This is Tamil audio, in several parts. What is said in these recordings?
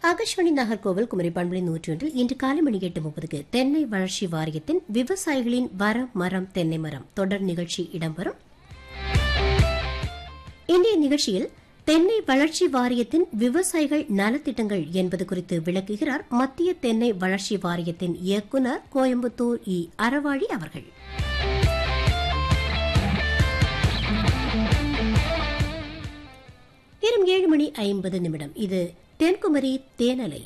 ஆகாஷ்வாணி நாகர்கோவில் குமரி பண்புலி நூற்றொன்றில் இன்று காலை மணி எட்டு முப்பதுக்கு தென்னை வளர்ச்சி வாரியத்தின் விவசாயிகளின் வர மரம் தென்னை மரம் தொடர் நிகழ்ச்சி இடம்பெறும் இன்றைய நிகழ்ச்சியில் தென்னை வளர்ச்சி வாரியத்தின் விவசாயிகள் நலத்திட்டங்கள் என்பது குறித்து விளக்குகிறார் மத்திய தென்னை வளர்ச்சி வாரியத்தின் இயக்குநர் கோயம்புத்தூர் இ அறவாழி அவர்கள் நேரம் ஏழு மணி ஐம்பது நிமிடம் இது தென்குமரி தேனலை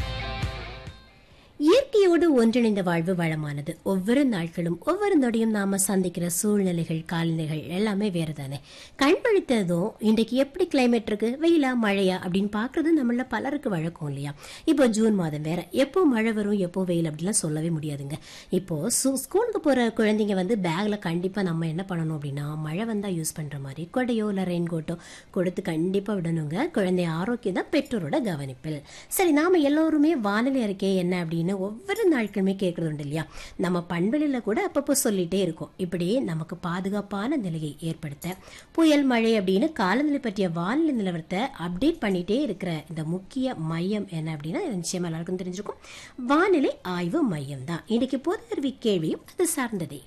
இயற்கையோடு ஒன்றிணைந்த வாழ்வு வளமானது ஒவ்வொரு நாட்களும் ஒவ்வொரு நொடியும் நாம சந்திக்கிற சூழ்நிலைகள் காலநிலைகள் எல்லாமே வேற தானே கண் பழித்ததும் இன்றைக்கு எப்படி கிளைமேட் இருக்கு வெயிலா மழையா அப்படின்னு பாக்குறது நம்மள பலருக்கு வழக்கம் இல்லையா இப்போ ஜூன் மாதம் வேற எப்போ மழை வரும் எப்போ வெயில் அப்படிலாம் சொல்லவே முடியாதுங்க இப்போ சு- ஸ்கூலுக்கு போற குழந்தைங்க வந்து பேக்ல கண்டிப்பா நம்ம என்ன பண்ணணும் அப்படின்னா மழை வந்தா யூஸ் பண்ற மாதிரி கொடையோ இல்ல ரெயின் கோட்டோ கொடுத்து கண்டிப்பா விடணுங்க குழந்தை ஆரோக்கியம் தான் பெற்றோரோட கவனிப்பில் சரி நாம எல்லோருமே வானிலை அறிக்கை என்ன அப்படின்னு ஒவ்வொரு நாட்களுமே கேட்கறது உண்டு இல்லையா நம்ம பண்பலில கூட அப்பப்போ சொல்லிட்டே இருக்கோம் இப்படி நமக்கு பாதுகாப்பான நிலையை ஏற்படுத்த புயல் மழை அப்படின்னு காலநிலை பற்றிய வானிலை நிலவரத்தை அப்டேட் பண்ணிட்டே இருக்கிற இந்த முக்கிய மையம் என்ன அப்படின்னா நிச்சயமா எல்லாருக்கும் தெரிஞ்சிருக்கும் வானிலை ஆய்வு மையம் தான் இன்னைக்கு பொது அறிவி கேள்வியும் அது சார்ந்ததே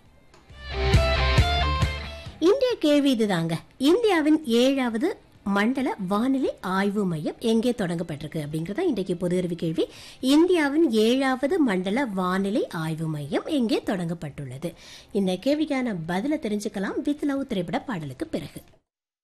இன்றைய கேள்வி இதுதாங்க இந்தியாவின் ஏழாவது மண்டல வானிலை ஆய்வு மையம் எங்கே தொடங்கப்பட்டிருக்கு அப்படிங்கறத இன்றைக்கு பொது அறிவு கேள்வி இந்தியாவின் ஏழாவது மண்டல வானிலை ஆய்வு மையம் எங்கே தொடங்கப்பட்டுள்ளது இந்த கேள்விக்கான பதிலை தெரிஞ்சுக்கலாம் வித் லவ் திரைப்பட பாடலுக்கு பிறகு